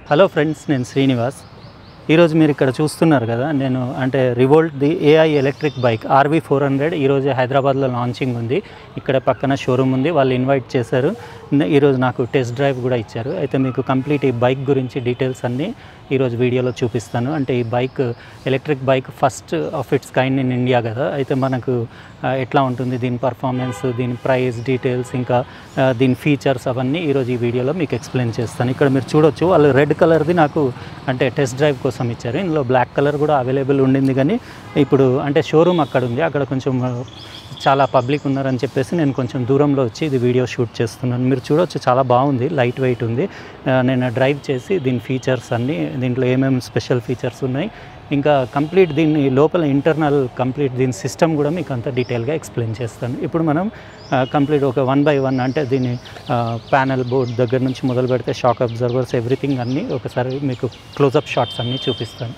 hello friends నేను శ్రీనివాస్ ఈరోజు మీరు ఇక్కడ చూస్తున్నారు కదా నేను అంటే Revolt the AI electric bike RV four hundred ఈరోజు హైదరాబాద్లో లాంచింగ్ ఉంది ఇక్కడ పక్కన షోరూమ్ ఉంది వాళ్ళు ఇన్వైట్ చేశారు న- ఈరోజు నాకు టెస్ట్ డ్రైవ్ కూడా ఇచ్చారు అయితే మీకు కంప్లీట్ ఈ బైక్ గురించి డీటెయిల్స్ అన్నీ ఈరోజు వీడియోలో చూపిస్తాను అంటే ఈ bike electric bike first of its kind in India కదా అయితే మనకు ఆ, ఎట్లా ఉంటుంది దీని పర్ఫార్మెన్స్ దీని ప్రైస్ డీటెయిల్స్ ఇంకా ఆ, దీని ఫీచర్స్ అవన్నీ ఈరోజు ఈ వీడియోలో మీకు ఎక్స్ప్లెయిన్ చేస్తాను ఇక్కడ మీరు చూడొచ్చు వాళ్ళు రెడ్ కలర్ది నాకు అంటే టెస్ట్ డ్రైవ్ కోసం ఇచ్చారు ఇందులో బ్లాక్ కలర్ కూడా అవైలబుల్ ఉండింది కానీ ఇప్పుడు అంటే షోరూమ్ అక్కడ ఉంది అక్కడ కొంచెం ఆ, చాలా పబ్లిక్ ఉన్నారని చెప్పేసి నేను కొంచెం దూరంలో వచ్చి ఇది వీడియో షూట్ చేస్తున్నాను మీరు చూడొచ్చు చాలా బాగుంది లైట్ వెయిట్ ఉంది ఆ, నేను డ్రైవ్ చేసి దీని ఫీచర్స్ అన్నీ దీంట్లో ఏమేమి స్పెషల్ ఫీచర్స్ ఉన్నాయి ఇంకా కంప్లీట్ దీన్ని లోపల ఇంటర్నల్ కంప్లీట్ దీని సిస్టమ్ కూడా మీకు అంతా డీటెయిల్గా ఎక్స్ప్లెయిన్ చేస్తాను ఇప్పుడు మనం కంప్లీట్ ఒక వన్ బై వన్ అంటే దీని ప్యానల్ బోర్డ్ దగ్గర నుంచి మొదలు పెడితే షాక్ అబ్జర్వర్స్ ఎవ్రీథింగ్ అన్నీ ఒకసారి మీకు క్లోజప్ షాట్స్ అన్నీ చూపిస్తాను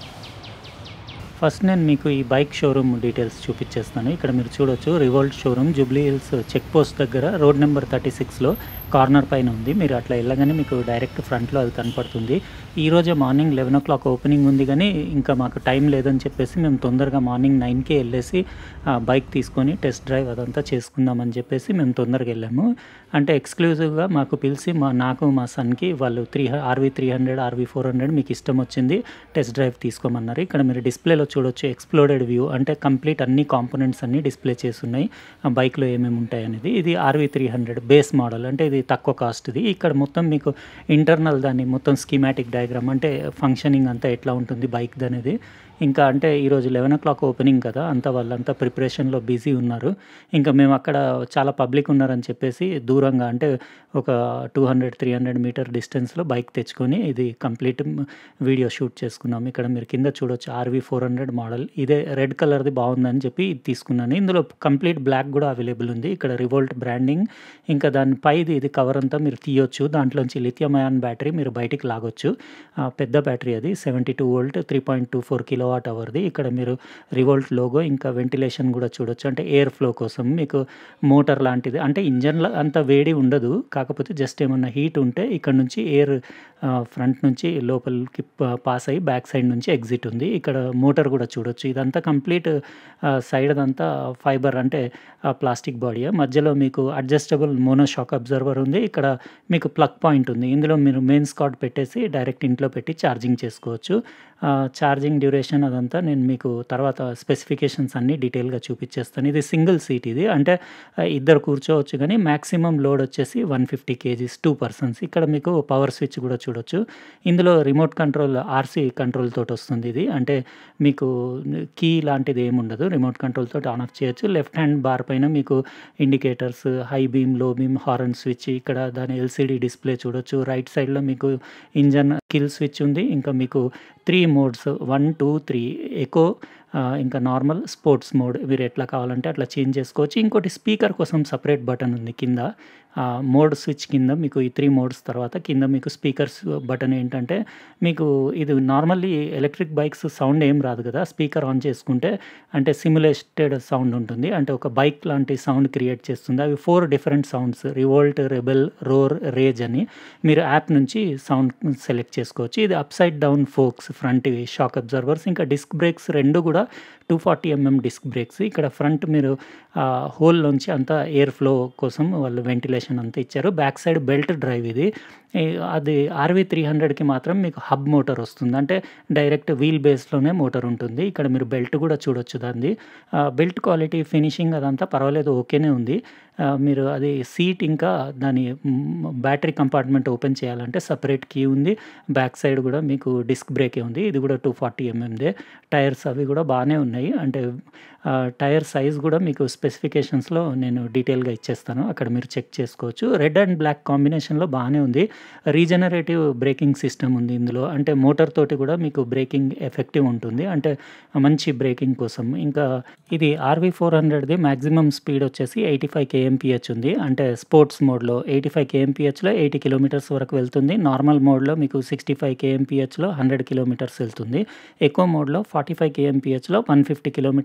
ఫస్ట్ నేను మీకు ఈ బైక్ షోరూమ్ డీటెయిల్స్ చూపించేస్తాను ఇక్కడ మీరు చూడొచ్చు Revolt showroom Jubilee Hills check post దగ్గర రోడ్ నెంబర్ థర్టీ సిక్స్లో కార్నర్ పైన ఉంది మీరు అట్లా వెళ్ళగానే మీకు డైరెక్ట్ ఫ్రంట్లో అది కనపడుతుంది ఈ రోజే morning eleven o'clock opening ఉంది కానీ ఇంకా మాకు టైం లేదని చెప్పేసి మేము తొందరగా మార్నింగ్ నైన్కే వెళ్ళేసి ఆ బైక్ తీసుకొని టెస్ట్ డ్రైవ్ అదంతా చేసుకుందామని చెప్పేసి మేము తొందరగా వెళ్ళాము అంటే ఎక్స్క్లూజివ్గా మాకు పిలిచి మా నాకు మా సన్కి వాళ్ళు three RV three hundred RV four hundred మీకు ఇష్టం వచ్చింది టెస్ట్ డ్రైవ్ తీసుకోమన్నారు ఇక్కడ మీరు డిస్ప్లేలో చూడొచ్చు ఎక్స్ప్లోడెడ్ వ్యూ అంటే కంప్లీట్ అన్ని కాంపోనెంట్స్ అన్ని డిస్ప్లే చేసి ఉన్నాయి ఆ బైక్లో ఏమేమి ఉంటాయి అనేది ఇది RV three hundred base model అంటే ఇది తక్కువ కాస్ట్ది ఇక్కడ మొత్తం మీకు ఇంటర్నల్ దాన్ని మొత్తం స్కీమాటిక్ డయాగ్రామ్ అంటే ఫంక్షనింగ్ అంతా ఎట్లా ఉంటుంది బైక్ అనేది ఇంకా అంటే ఈరోజు లెవెన్ ఓ క్లాక్ ఓపెనింగ్ కదా అంతా వాళ్ళంతా ప్రిపరేషన్లో బిజీ ఉన్నారు ఇంకా మేము అక్కడ చాలా పబ్లిక్ ఉన్నారని చెప్పేసి దూరంగా అంటే ఒక two hundred three hundred meter డిస్టెన్స్లో బైక్ తెచ్చుకొని ఇది కంప్లీట్ వీడియో షూట్ చేసుకున్నాం ఇక్కడ మీరు కింద చూడొచ్చు ఆర్వీ ఫోర్ హండ్రెడ్ మోడల్ ఇదే రెడ్ కలర్ది బాగుందని చెప్పి ఇది తీసుకున్నాను ఇందులో కంప్లీట్ బ్లాక్ కూడా అవైలబుల్ ఉంది ఇక్కడ రివోల్ట్ బ్రాండింగ్ ఇంకా దాని పైది ఇది కవర్ అంతా మీరు తీయొచ్చు దాంట్లోంచి లిథియం అయాన్ బ్యాటరీ మీరు బయటికి లాగొచ్చు ఆ, పెద్ద బ్యాటరీ అది seventy two volt three point two four kilowatt అవర్ది ఇక్కడ మీరు రివోల్ట్ లోగో ఇంకా వెంటిలేషన్ కూడా చూడొచ్చు అంటే ఎయిర్ ఫ్లో కోసం మీకు మోటార్ లాంటిది అంటే ఇంజన్లో అంత వేడి ఉండదు కాకపోతే జస్ట్ ఏమన్నా హీట్ ఉంటే ఇక్కడ నుంచి ఎయిర్ ఫ్రంట్ నుంచి లోపలికి పాస్ అయ్యి బ్యాక్ సైడ్ నుంచి ఎగ్జిట్ ఉంది ఇక్కడ మోటార్ కూడా చూడొచ్చు ఇదంతా కంప్లీట్ సైడ్ అదంతా ఫైబర్ అంటే ప్లాస్టిక్ బాడీ మధ్యలో మీకు అడ్జస్టబుల్ మోనో షాక్ అబ్జర్వర్ ఉంది ఇక్కడ మీకు ప్లగ్ పాయింట్ ఉంది ఇందులో మీరు మెయిన్ స్కాట్ పెట్టేసి డైరెక్ట్ ఇంట్లో పెట్టి ఛార్జింగ్ చేసుకోవచ్చు ఛార్జింగ్ డ్యూరేషన్ అదంతా నేను మీకు తర్వాత స్పెసిఫికేషన్స్ అన్నీ డీటెయిల్గా చూపించేస్తాను ఇది సింగిల్ సీట్ ఇది అంటే ఆ, ఇద్దరు కూర్చోవచ్చు కానీ మ్యాక్సిమం లోడ్ వచ్చేసి one fifty kgs two persons ఇక్కడ మీకు పవర్ స్విచ్ కూడా చూడొచ్చు ఇందులో రిమోట్ కంట్రోల్ ఆర్సీ కంట్రోల్ తోటి వస్తుంది ఇది అంటే మీకు కీ లాంటిది ఏమి ఉండదు రిమోట్ కంట్రోల్ తోటి ఆన్ ఆఫ్ చేయొచ్చు లెఫ్ట్ హ్యాండ్ బార్ పైన మీకు indicators high beam low beam horn switch ఇక్కడ దాని ఎల్సిడి డిస్ప్లే చూడొచ్చు రైట్ సైడ్లో మీకు ఇంజన్ కిల్ స్విచ్ ఉంది ఇంకా మీకు three modes one two three eco ఇంకా నార్మల్ స్పోర్ట్స్ మోడ్ మీరు ఎట్లా కావాలంటే అట్లా చేంజ్ చేసుకోవచ్చు ఇంకోటి స్పీకర్ కోసం సపరేట్ బటన్ ఉంది కింద మోడ్ స్విచ్ కింద మీకు ఈ త్రీ మోడ్స్ తర్వాత కింద మీకు స్పీకర్స్ బటన్ ఏంటంటే మీకు ఇది నార్మల్లీ ఎలక్ట్రిక్ బైక్స్ సౌండ్ ఏం రాదు కదా స్పీకర్ ఆన్ చేసుకుంటే అంటే సిమ్యులేటెడ్ సౌండ్ ఉంటుంది అంటే ఒక బైక్ లాంటి సౌండ్ క్రియేట్ చేస్తుంది అవి four different sounds Revolt rebel roar rage అని మీరు యాప్ నుంచి సౌండ్ సెలెక్ట్ చేసుకోవచ్చు ఇది up side down forks front shock absorbers ఇంకా డిస్క్ బ్రేక్స్ రెండు కూడా two forty mm disc brakes ఇక్కడ ఫ్రంట్ మీరు హోల్లోంచి అంతా ఎయిర్ ఫ్లో కోసం వాళ్ళు వెంటిలేషన్ అంతా ఇచ్చారు బ్యాక్ సైడ్ బెల్ట్ డ్రైవ్ ఇది ఈ అది ఆర్వీ త్రీ హండ్రెడ్కి మాత్రం మీకు హబ్ మోటార్ వస్తుంది అంటే డైరెక్ట్ వీల్ బేస్లోనే మోటార్ ఉంటుంది ఇక్కడ మీరు బెల్ట్ కూడా చూడొచ్చు దాన్ని బెల్ట్ క్వాలిటీ ఫినిషింగ్ అదంతా పర్వాలేదు ఓకేనే ఉంది ఆ, మీరు అది సీట్ ఇంకా దాని బ్యాటరీ కంపార్ట్మెంట్ ఓపెన్ చేయాలంటే సపరేట్ కీ ఉంది బ్యాక్ సైడ్ కూడా మీకు డిస్క్ బ్రేకే ఉంది ఇది కూడా టూ ఫార్టీ ఎంఎందే టైర్స్ అవి కూడా బాగానే ఉన్నాయి అంటే ఆ, టైర్ సైజ్ కూడా మీకు స్పెసిఫికేషన్స్లో నేను డీటెయిల్గా ఇచ్చేస్తాను అక్కడ మీరు చెక్ చేసుకోవచ్చు రెడ్ అండ్ బ్లాక్ కాంబినేషన్లో బాగానే ఉంది రీజనరేటివ్ బ్రేకింగ్ సిస్టమ్ ఉంది ఇందులో అంటే మోటార్ తోటి కూడా మీకు బ్రేకింగ్ ఎఫెక్టివ్ ఉంటుంది అంటే మంచి బ్రేకింగ్ కోసం ఇంకా ఇది ఆర్వీ ఫోర్ హండ్రెడ్ది మ్యాక్సిమం స్పీడ్ వచ్చేసి ఎయిటీ ఫైవ్ కేఎంపిహెచ్ ఉంది అంటే స్పోర్ట్స్ మోడ్లో ఎయిటీ ఫైవ్ కేఎంపిహెచ్లో ఎయిటీ కిలోమీటర్స్ వరకు వెళ్తుంది నార్మల్ మోడ్లో మీకు సిక్స్టీ ఫైవ్ కేఎంపిహెచ్లో హండ్రెడ్ కిలోమీటర్స్ వెళ్తుంది ఎక్కువ మోడ్లో ఫార్టీ ఫైవ్ కేఎంపిహెచ్లో వన్ ఫిఫ్టీ కిలోమీటర్స్ వెళ్తుంది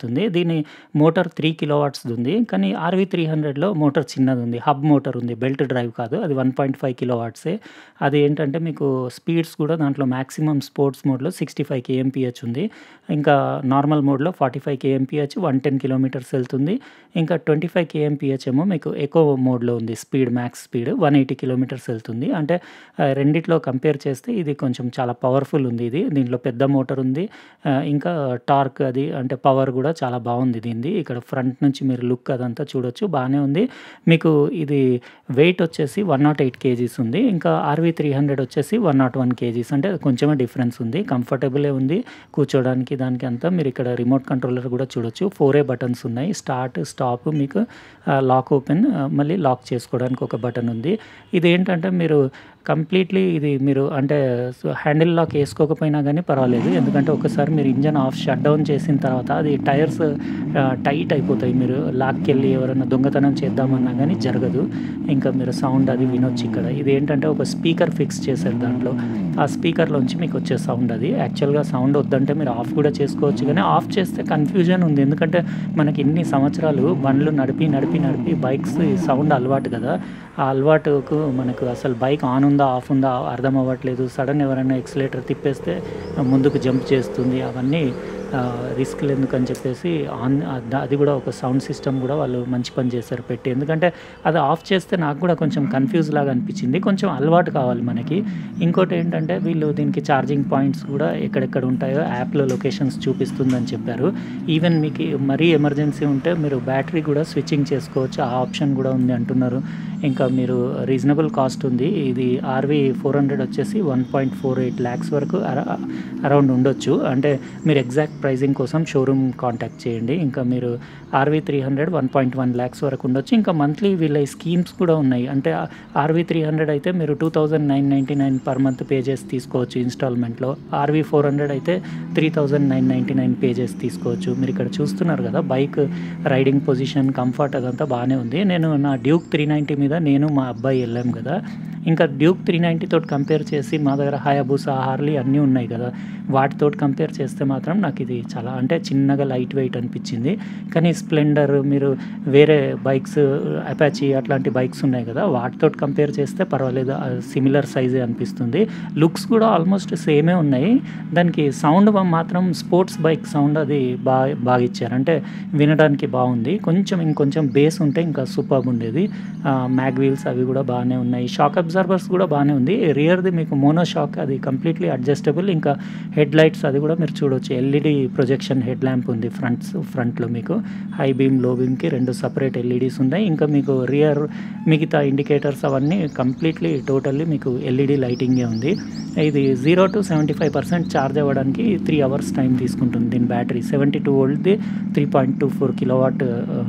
అవుతుంది దీని మోటార్ త్రీ కిలో వాట్స్ది ఉంది కానీ ఆర్వి త్రీ హండ్రెడ్లో మోటార్ చిన్నది ఉంది హబ్ మోటార్ ఉంది బెల్ట్ డ్రైవ్ కాదు అది వన్ పాయింట్ ఫైవ్ కిలో వాట్సే అది ఏంటంటే మీకు స్పీడ్స్ కూడా దాంట్లో మ్యాక్సిమం స్పోర్ట్స్ మోడ్లో సిక్స్టీ ఫైవ్ కేఎంపిహెచ్ ఉంది ఇంకా నార్మల్ మోడ్లో forty five KMPH one ten kilometres వెళ్తుంది ఇంకా ట్వంటీ ఫైవ్ కేఎంపిహెచ్ ఏమో మీకు ఎకో మోడ్లో ఉంది speed max speed one eighty kilometres వెళ్తుంది అంటే ఆ, రెండిట్లో కంపేర్ చేస్తే ఇది కొంచెం చాలా పవర్ఫుల్ ఉంది ఇది దీంట్లో పెద్ద మోటార్ ఉంది ఆ, ఇంకా టార్క్ అది అంటే పవర్ కూడా చాలా బాగుంది దీనిది ఇక్కడ ఫ్రంట్ నుంచి మీరు లుక్ అదంతా చూడొచ్చు బాగానే ఉంది మీకు ఇది వెయిట్ వచ్చేసి వన్ నాట్ ఎయిట్ కేజీస్ ఉంది ఇంకా ఆర్వీ త్రీ హండ్రెడ్ వచ్చేసి వన్ నాట్ వన్ కేజీస్ అంటే కొంచెమే డిఫరెన్స్ ఉంది కంఫర్టబులే ఉంది కూర్చోడానికి దానికి అంతా మీరు ఇక్కడ రిమోట్ కంట్రోలర్ కూడా చూడొచ్చు ఫోర్ ఏ బటన్స్ ఉన్నాయి స్టార్ట్ స్టాప్ మీకు లాక్ ఓపెన్ మళ్ళీ లాక్ చేసుకోవడానికి ఒక బటన్ ఉంది ఇది ఏంటంటే మీరు కంప్లీట్లీ ఇది మీరు అంటే హ్యాండిల్ లాక్ వేసుకోకపోయినా కానీ పర్వాలేదు ఎందుకంటే ఒకసారి మీరు ఇంజన్ ఆఫ్ షట్ డౌన్ చేసిన తర్వాత అది టైర్స్ టైట్ అయిపోతాయి మీరు లాక్కి వెళ్ళి ఎవరైనా దొంగతనం చేద్దామన్నా కానీ జరగదు ఇంకా మీరు సౌండ్ అది వినొచ్చు ఇక్కడ ఇది ఏంటంటే ఒక స్పీకర్ ఫిక్స్ చేశారు దాంట్లో ఆ స్పీకర్లోంచి మీకు వచ్చే సౌండ్ అది యాక్చువల్గా సౌండ్ వద్దంటే మీరు ఆఫ్ కూడా చేసుకోవచ్చు కానీ ఆఫ్ చేస్తే కన్ఫ్యూజన్ ఉంది ఎందుకంటే మనకి ఇన్ని సంవత్సరాలు బండ్లు నడిపి నడిపి నడిపి బైక్స్ సౌండ్ అలవాటు కదా ఆ అలవాటుకు మనకు అసలు బైక్ ఆన్ ఉందా ఆఫ్ ఉందా అర్థం అవ్వట్లేదు సడన్ ఎవరైనా ఎక్సలేటర్ తిప్పేస్తే ముందుకు జంప్ చేస్తుంది అవన్నీ రిస్క్లు ఎందుకని చెప్పేసి ఆన్ అద- అది కూడా ఒక సౌండ్ సిస్టమ్ కూడా వాళ్ళు మంచి పని చేశారు పెట్టి ఎందుకంటే అది ఆఫ్ చేస్తే నాకు కూడా కొంచెం కన్ఫ్యూజ్ లాగా అనిపించింది కొంచెం అలవాటు కావాలి మనకి ఇంకోటి ఏంటంటే వీళ్ళు దీనికి ఛార్జింగ్ పాయింట్స్ కూడా ఎక్కడెక్కడ ఉంటాయో యాప్లో లొకేషన్స్ చూపిస్తుందని చెప్పారు ఈవెన్ మీకు మరీ ఎమర్జెన్సీ ఉంటే మీరు బ్యాటరీ కూడా స్విచ్చింగ్ చేసుకోవచ్చు ఆ ఆప్షన్ కూడా ఉంది అంటున్నారు ఇంకా మీరు రీజనబుల్ కాస్ట్ ఉంది ఇది ఆర్వి ఫోర్ హండ్రెడ్ వచ్చేసి one point four eight lakhs వరకు అరౌండ్ ఉండొచ్చు అంటే మీరు ఎగ్జాక్ట్ ప్రైజింగ్ కోసం షోరూమ్ కాంటాక్ట్ చేయండి ఇంకా మీరు RV three hundred one point one lakhs వరకు ఉండొచ్చు ఇంకా మంత్లీ వీళ్ళ స్కీమ్స్ కూడా ఉన్నాయి అంటే ఆర్వి త్రీ హండ్రెడ్ అయితే మీరు two thousand nine ninety nine per month pay చేసి తీసుకోవచ్చు ఇన్స్టాల్మెంట్లో ఆర్వి ఫోర్ హండ్రెడ్ అయితే three thousand nine ninety nine pay చేసి తీసుకోవచ్చు మీరు ఇక్కడ చూస్తున్నారు కదా బైక్ రైడింగ్ పొజిషన్ కంఫర్ట్ అదంతా బాగానే ఉంది నేను నా డ్యూక్ త్రీ నైంటీ మీద నేను మా అబ్బాయి వెళ్ళాం కదా ఇంకా డ్యూక్ త్రీ నైంటీ తోటి కంపేర్ చేసి మా దగ్గర హయాబుసా హార్లీ అన్నీ ఉన్నాయి కదా వాటితోటి కంపేర్ చేస్తే మాత్రం నాకు ఇది చాలా అంటే చిన్నగా లైట్ వెయిట్ అనిపించింది కానీ స్ప్లెండర్ మీరు వేరే బైక్స్ అపాచీ అట్లాంటి బైక్స్ ఉన్నాయి కదా వాటితో కంపేర్ చేస్తే పర్వాలేదు సిమిలర్ సైజే అనిపిస్తుంది లుక్స్ కూడా ఆల్మోస్ట్ సేమే ఉన్నాయి దానికి సౌండ్ మాత్రం స్పోర్ట్స్ బైక్ సౌండ్ అది బాగా బాగా ఇచ్చారు అంటే వినడానికి బాగుంది కొంచెం ఇంకొంచెం బేస్ ఉంటే ఇంకా సూపర్ ఉండేది మ్యాగ్ వీల్స్ అవి కూడా బాగానే ఉన్నాయి షాక్ అబ్జర్వర్స్ కూడా బాగానే ఉంది రియర్ది మీకు మోనో షాక్ అది కంప్లీట్లీ అడ్జస్టబుల్ ఇంకా హెడ్ లైట్స్ అది కూడా మీరు చూడొచ్చు ఎల్ఈడి ప్రొజెక్షన్ హెడ్ ల్యాంప్ ఉంది ఫ్రంట్స్ ఫ్రంట్లో మీకు హై బీమ్ లో బీమ్కి రెండు సపరేట్ ఎల్ఈడీస్ ఉన్నాయి ఇంకా మీకు రియర్ మిగతా ఇండికేటర్స్ అవన్నీ కంప్లీట్లీ టోటల్లీ మీకు ఎల్ఈడి లైటింగే ఉంది ఇది zero to seventy five percent charge అవ్వడానికి త్రీ అవర్స్ టైం తీసుకుంటుంది దీని బ్యాటరీ సెవెంటీ టూ వోల్ట్ది three point two four kilowatt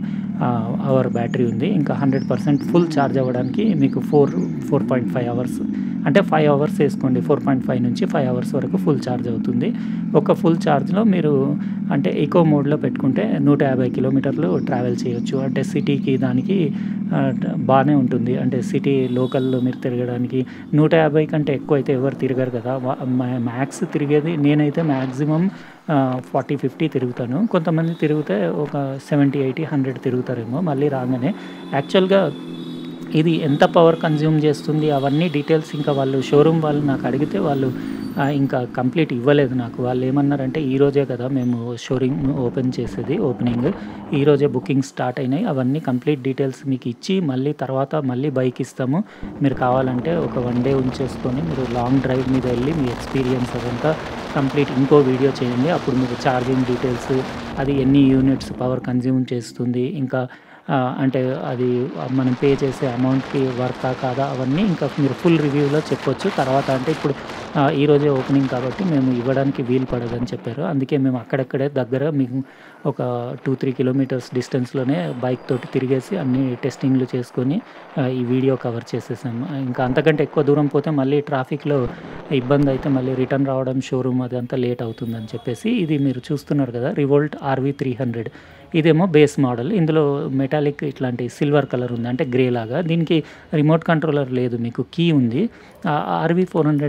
hour battery ఉంది ఇంకా హండ్రెడ్ పర్సెంట్ ఫుల్ ఛార్జ్ అవ్వడానికి మీకు four four point five hours అంటే ఫైవ్ అవర్స్ వేసుకోండి ఫోర్ పాయింట్ ఫైవ్ నుంచి ఫైవ్ అవర్స్ వరకు ఫుల్ ఛార్జ్ అవుతుంది ఒక ఫుల్ ఛార్జ్లో మీరు అంటే ఈకో మోడ్లో పెట్టుకుంటే నూట యాభై కిలోమీటర్లు ట్రావెల్ చేయొచ్చు అంటే సిటీకి దానికి ఆ, బాగానే ఉంటుంది అంటే సిటీ లోకల్లో మీరు తిరగడానికి నూట యాభై కంటే ఎక్కువ అయితే ఎవరు తిరగరు కదా మ్యాక్స్ తిరిగేది నేనైతే మ్యాక్సిమం ఫార్టీ ఫిఫ్టీ తిరుగుతాను కొంతమంది తిరిగితే ఒక సెవెంటీ ఎయిటీ హండ్రెడ్ తిరుగుతారేమో మళ్ళీ రాగానే యాక్చువల్గా ఇది ఎంత పవర్ కన్జ్యూమ్ చేస్తుంది అవన్నీ డీటెయిల్స్ ఇంకా వాళ్ళు షోరూమ్ వాళ్ళు నాకు అడిగితే వాళ్ళు ఆ, ఇంకా కంప్లీట్ ఇవ్వలేదు నాకు వాళ్ళు ఏమన్నారంటే ఈ రోజే కదా మేము షోరూమ్ ఓపెన్ చేసేది ఓపెనింగ్ ఈ రోజే బుకింగ్ స్టార్ట్ అయినాయి అవన్నీ కంప్లీట్ డీటెయిల్స్ మీకు ఇచ్చి మళ్ళీ తర్వాత మళ్ళీ బైక్ ఇస్తాము మీరు కావాలంటే ఒక వన్ డే ఉంచేసుకొని మీరు లాంగ్ డ్రైవ్ మీద వెళ్ళి మీ ఎక్స్పీరియన్స్ అదంతా కంప్లీట్ ఇంకో వీడియో చేయండి అప్పుడు మీకు ఛార్జింగ్ డీటెయిల్స్ అది ఎన్ని యూనిట్స్ పవర్ కన్జ్యూమ్ చేస్తుంది ఇంకా ఆ, అంటే అది మనం పే చేసే అమౌంట్కి వర్తా కాదా అవన్నీ ఇంకా మీరు ఫుల్ రివ్యూలో చెప్పొచ్చు తర్వాత అంటే ఇప్పుడు ఆ, ఈ రోజే ఓపెనింగ్ కాబట్టి మేము ఇవ్వడానికి వీలు పడదని చెప్పారు అందుకే మేము అక్కడక్కడే దగ్గర మీకు ఒక టూ త్రీ కిలోమీటర్స్ డిస్టెన్స్లోనే బైక్ తోటి తిరిగేసి అన్ని టెస్టింగ్లు చేసుకొని ఆ, ఈ వీడియో కవర్ చేసేసాము ఇంకా అంతకంటే ఎక్కువ దూరం పోతే మళ్ళీ ట్రాఫిక్లో ఇబ్బంది అయితే మళ్ళీ రిటర్న్ రావడం షోరూమ్ అదంతా లేట్ అవుతుందని చెప్పేసి ఇది మీరు చూస్తున్నారు కదా రివోల్ట్ ఆర్వీ త్రీ హండ్రెడ్ ఇదేమో బేస్ మోడల్ ఇందులో మెటాలిక్ ఇట్లాంటి సిల్వర్ కలర్ ఉంది అంటే గ్రే లాగా దీనికి రిమోట్ కంట్రోలర్ లేదు మీకు కీ ఉంది ఆర్వీ ఫోర్ హండ్రెడ్కి మీకు రిమోట్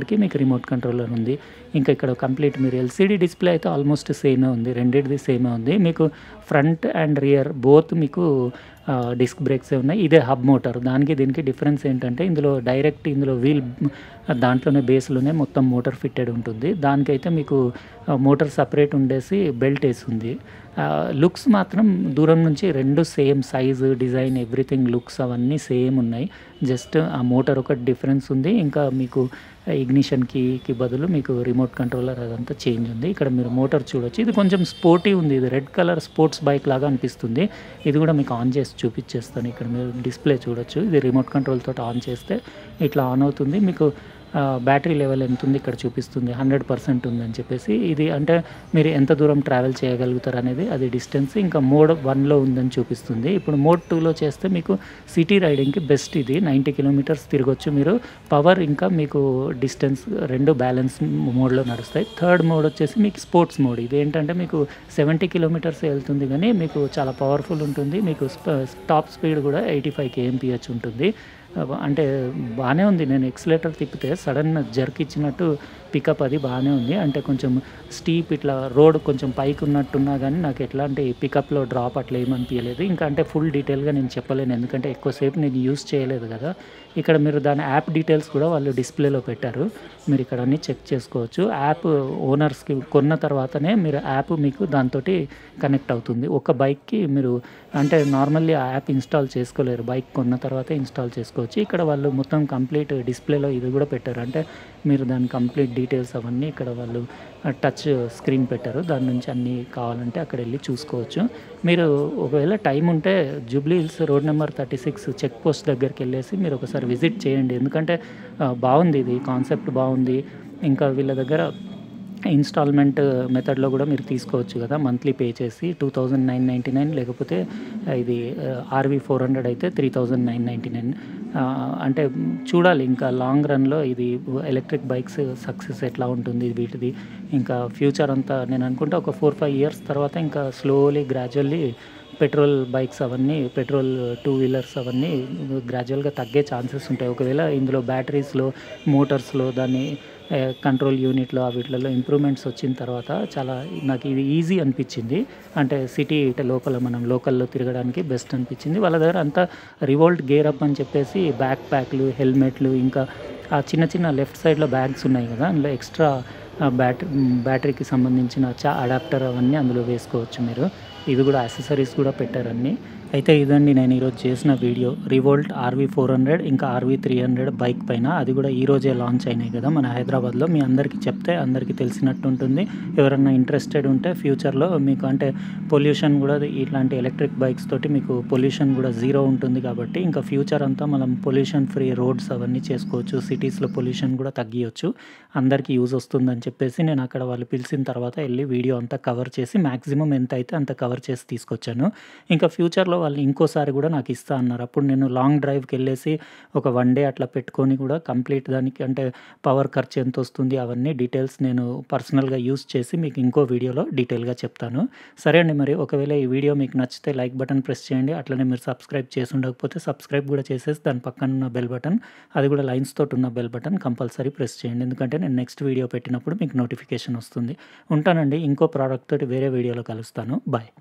రిమోట్ కంట్రోలర్ ఉంది ఇంకా ఇక్కడ కంప్లీట్ మీరు ఎల్సిడి డిస్ప్లే అయితే ఆల్మోస్ట్ సేమే ఉంది రెండింటిది సేమే ఉంది మీకు ఫ్రంట్ అండ్ రియర్ బోత్ మీకు డిస్క్ బ్రేక్సే ఉన్నాయి ఇదే హబ్ మోటార్ దానికి దీనికి డిఫరెన్స్ ఏంటంటే ఇందులో డైరెక్ట్ ఇందులో వీల్ దాంట్లోనే బేస్లోనే మొత్తం మోటార్ ఫిట్టెడ్ ఉంటుంది దానికైతే మీకు మోటార్ సపరేట్ ఉండేసి బెల్ట్ వేసి ఉంది లుక్స్ మాత్రం దూరం నుంచి రెండు same size design everything looks అవన్నీ సేమ్ ఉన్నాయి జస్ట్ ఆ మోటార్ ఒకటి డిఫరెన్స్ ఉంది ఇంకా మీకు ఇగ్నిషన్ కీకి బదులు మీకు రిమోట్ కంట్రోలర్ అదంతా చేంజ్ ఉంది ఇక్కడ మీరు మోటార్ చూడొచ్చు ఇది కొంచెం స్పోర్టీ ఉంది ఇది రెడ్ కలర్ స్పోర్ట్స్ బైక్ లాగా అనిపిస్తుంది ఇది కూడా మీకు ఆన్ చేసి చూపించేస్తాను ఇక్కడ మీరు డిస్ప్లే చూడొచ్చు ఇది రిమోట్ కంట్రోల్ తోటి ఆన్ చేస్తే ఇట్లా ఆన్ అవుతుంది మీకు బ్యాటరీ లెవెల్ ఎంత ఉంది ఇక్కడ చూపిస్తుంది హండ్రెడ్ పర్సెంట్ ఉందని చెప్పేసి ఇది అంటే మీరు ఎంత దూరం ట్రావెల్ చేయగలుగుతారు అనేది అది డిస్టెన్స్ ఇంకా మోడ్ వన్లో ఉందని చూపిస్తుంది ఇప్పుడు మోడ్ టూలో చేస్తే మీకు సిటీ రైడింగ్కి బెస్ట్ ఇది నైంటీ కిలోమీటర్స్ తిరగొచ్చు మీరు పవర్ ఇంకా మీకు డిస్టెన్స్ రెండు బ్యాలెన్స్ మోడ్లో నడుస్తాయి థర్డ్ మోడ్ వచ్చేసి మీకు స్పోర్ట్స్ మోడ్ ఇది ఏంటంటే మీకు సెవెంటీ కిలోమీటర్స్ వెళ్తుంది కానీ మీకు చాలా పవర్ఫుల్ ఉంటుంది మీకు టాప్ స్పీడ్ కూడా ఎయిటీ ఫైవ్ కేఎంపిహెచ్ ఉంటుంది అంటే బాగానే ఉంది నేను ఎక్సలేటర్ తిప్పితే సడన్ జర్క్ ఇచ్చినట్టు పికప్ అది బాగానే ఉంది అంటే కొంచెం స్టీప్ ఇట్లా రోడ్ కొంచెం పైకి ఉన్నట్టున్నా కానీ నాకు ఎట్లాంటి పికప్లో డ్రాప్ అట్లా ఏమనిపించలేదు ఇంకా అంటే ఫుల్ డీటెయిల్గా నేను చెప్పలేను ఎందుకంటే ఎక్కువసేపు నేను యూస్ చేయలేదు కదా ఇక్కడ మీరు దాని యాప్ డీటెయిల్స్ కూడా వాళ్ళు డిస్ప్లేలో పెట్టారు మీరు ఇక్కడ అన్ని చెక్ చేసుకోవచ్చు యాప్ ఓనర్స్కి కొన్న తర్వాతనే మీరు యాప్ మీకు దాంతో కనెక్ట్ అవుతుంది ఒక బైక్కి మీరు అంటే నార్మల్లీ ఆ యాప్ ఇన్స్టాల్ చేసుకోలేరు బైక్ కొన్న తర్వాత ఇన్స్టాల్ చేసుకోవచ్చు ఇక్కడ వాళ్ళు మొత్తం కంప్లీట్ డిస్ప్లేలో ఇది కూడా పెట్టారు అంటే మీరు దాని కంప్లీట్ డీటెయిల్స్ అవన్నీ ఇక్కడ వాళ్ళు టచ్ స్క్రీన్ పెట్టారు దాని నుంచి అన్నీ కావాలంటే అక్కడ వెళ్ళి చూసుకోవచ్చు మీరు ఒకవేళ టైం ఉంటే Jubilee Hills road number thirty six check post దగ్గరికి వెళ్ళేసి మీరు ఒకసారి విజిట్ చేయండి ఎందుకంటే బాగుంది ఇది కాన్సెప్ట్ బాగుంది ఇంకా వీళ్ళ దగ్గర ఇన్స్టాల్మెంట్ మెథడ్లో కూడా మీరు తీసుకోవచ్చు కదా మంత్లీ పే చేసి two thousand nine ninety nine లేకపోతే ఇది ఆర్వీ ఫోర్ హండ్రెడ్ అయితే three thousand nine ninety nine అంటే చూడాలి ఇంకా లాంగ్ రన్లో ఇది ఎలక్ట్రిక్ బైక్స్ సక్సెస్ ఎట్లా ఉంటుంది వీటిది ఇంకా ఫ్యూచర్ అంతా నేను అనుకుంటే ఒక ఫోర్ ఫైవ్ ఇయర్స్ తర్వాత ఇంకా స్లోలీ గ్రాడ్యువల్లీ పెట్రోల్ బైక్స్ అవన్నీ పెట్రోల్ టూ వీలర్స్ అవన్నీ గ్రాడ్యువల్గా తగ్గే ఛాన్సెస్ ఉంటాయి ఒకవేళ ఇందులో బ్యాటరీస్లో మోటార్స్లో దాన్ని కంట్రోల్ యూనిట్లో వీటిలలో ఇంప్రూవ్మెంట్స్ వచ్చిన తర్వాత చాలా నాకు ఇది ఈజీ అనిపించింది అంటే సిటీ ఇట లోపల మనం లోకల్లో తిరగడానికి బెస్ట్ అనిపించింది వాళ్ళ దగ్గర అంతా రివోల్ట్ గేర్ అప్ అని చెప్పేసి బ్యాక్ ప్యాక్లు హెల్మెట్లు ఇంకా ఆ చిన్న చిన్న లెఫ్ట్ సైడ్లో బ్యాగ్స్ ఉన్నాయి కదా అందులో ఎక్స్ట్రా బ్యాటరీ బ్యాటరీకి సంబంధించిన చా అడాప్టర్ అవన్నీ అందులో వేసుకోవచ్చు మీరు ఇవి కూడా యాక్సెసరీస్ కూడా పెట్టారన్నీ అయితే ఇదండి నేను ఈరోజు చేసిన video Revolt RV four hundred ఇంకా ఆర్వీ త్రీ హండ్రెడ్ బైక్ పైన అది కూడా ఈ రోజే లాంచ్ అయినాయి కదా మన హైదరాబాద్లో మీ అందరికీ చెప్తే అందరికీ తెలిసినట్టు ఉంటుంది ఎవరన్నా ఇంట్రెస్టెడ్ ఉంటే ఫ్యూచర్లో మీకు అంటే పొల్యూషన్ కూడా ఇట్లాంటి ఎలక్ట్రిక్ బైక్స్ తోటి మీకు పొల్యూషన్ కూడా జీరో ఉంటుంది కాబట్టి ఇంకా ఫ్యూచర్ అంతా మనం పొల్యూషన్ ఫ్రీ రోడ్స్ అవన్నీ చేసుకోవచ్చు సిటీస్లో పొల్యూషన్ కూడా తగ్గియచ్చు అందరికీ యూజ్ వస్తుందని చెప్పేసి నేను అక్కడ వాళ్ళు పిలిచిన తర్వాత వెళ్ళి వీడియో అంతా కవర్ చేసి మ్యాక్సిమం ఎంత అయితే అంత కవర్ చేసి తీసుకొచ్చాను ఇంకా ఫ్యూచర్లో వాళ్ళు ఇంకోసారి కూడా నాకు ఇస్తా అన్నారు అప్పుడు నేను లాంగ్ డ్రైవ్కి వెళ్ళేసి ఒక వన్ డే అట్లా పెట్టుకొని కూడా కంప్లీట్ దానికి అంటే పవర్ ఖర్చు ఎంత వస్తుంది అవన్నీ డీటెయిల్స్ నేను పర్సనల్గా యూస్ చేసి మీకు ఇంకో వీడియోలో డీటెయిల్గా చెప్తాను సరే అండి మరి ఒకవేళ ఈ వీడియో మీకు నచ్చితే లైక్ బటన్ ప్రెస్ చేయండి అట్లనే మీరు సబ్స్క్రైబ్ చేసి ఉండకపోతే సబ్స్క్రైబ్ కూడా చేసేసి దాని పక్కన ఉన్న బెల్ బటన్ అది కూడా లైన్స్ తోటి ఉన్న బెల్ బటన్ కంపల్సరీ ప్రెస్ చేయండి ఎందుకంటే నేను నెక్స్ట్ వీడియో పెట్టినప్పుడు మీకు నోటిఫికేషన్ వస్తుంది ఉంటానండి ఇంకో ప్రోడక్ట్ తోటి వేరే వీడియోలో కలుస్తాను బాయ్